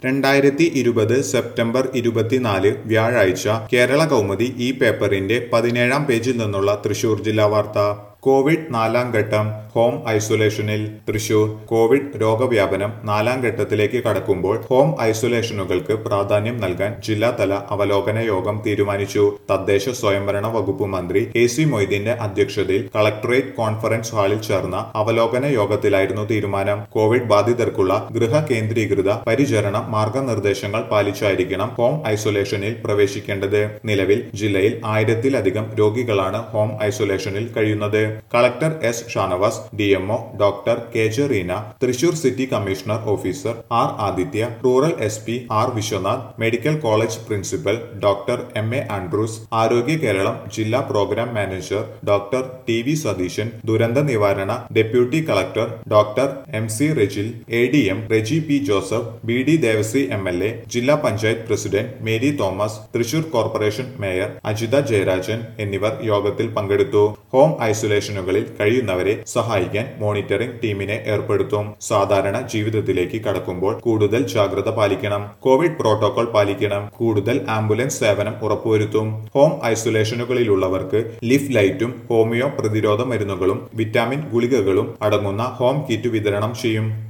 രണ്ടായിരത്തി ഇരുപത് സെപ്റ്റംബർ ഇരുപത്തിനാല് വ്യാഴാഴ്ച കേരള കൗമുദി ഈ പേപ്പറിന്റെ പതിനേഴാം പേജിൽ നിന്നുള്ള തൃശൂർ ജില്ലാ വാർത്ത കോവിഡ് നാലാം ഘട്ടം ഹോം ഐസൊലേഷനിൽ തൃശൂർ കോവിഡ് രോഗവ്യാപനം നാലാം ഘട്ടത്തിലേക്ക് കടക്കുമ്പോൾ ഹോം ഐസൊലേഷനുകൾക്ക് പ്രാധാന്യം നൽകാൻ ജില്ലാതല അവലോകന യോഗം തീരുമാനിച്ചു തദ്ദേശ സ്വയംഭരണ വകുപ്പ് മന്ത്രി കെ സി മൊയ്തീന്റെ അധ്യക്ഷതയിൽ കളക്ടറേറ്റ് കോൺഫറൻസ് ഹാളിൽ ചേർന്ന അവലോകന യോഗത്തിലായിരുന്നു തീരുമാനം കോവിഡ് ബാധിതർക്കുള്ള ഗൃഹ കേന്ദ്രീകൃത പരിചരണ മാർഗനിർദ്ദേശങ്ങൾ പാലിച്ചായിരിക്കണം ഹോം ഐസൊലേഷനിൽ പ്രവേശിക്കേണ്ടത് നിലവിൽ ജില്ലയിൽ ആയിരത്തിലധികം രോഗികളാണ് ഹോം ഐസൊലേഷനിൽ കഴിയുന്നത് collector S Shanavas DMO doctor K J Reena Thrissur city commissioner officer R Aditya rural S P R Viswanath medical college principal doctor M A Andrews Arogya Keralam ജില്ലാ programme manager doctor T V Satheesan ദുരന്ത നിവാരണ deputy collector doctor M C Rejil A D M Reji P Joseph B D Devassy M L A ജില്ലാ panchayat president Mary Thomas Thrissur corporation mayor Ajitha Jayarajan എന്നിവർ യോഗത്തിൽ പങ്കെടുത്തു home ഐസൊലേഷനുകളിൽ കഴിയുന്നവരെ സഹായിക്കാൻ monitoring ടീമിനെ ഏർപ്പെടുത്തും സാധാരണ ജീവിതത്തിലേക്ക് കടക്കുമ്പോൾ കൂടുതൽ ജാഗ്രത പാലിക്കണം കോവിഡ് പ്രോട്ടോകോൾ പാലിക്കണം കൂടുതൽ ആംബുലൻസ് സേവനം ഉറപ്പുവരുത്തും ഹോം ഐസൊലേഷനുകളിലുള്ളവർക്ക് ലിഫ് ലൈറ്റും ഹോമിയോ പ്രതിരോധ മരുന്നുകളും വിറ്റാമിൻ ഗുളികകളും അടങ്ങുന്ന ഹോം കിറ്റ് വിതരണം ചെയ്യും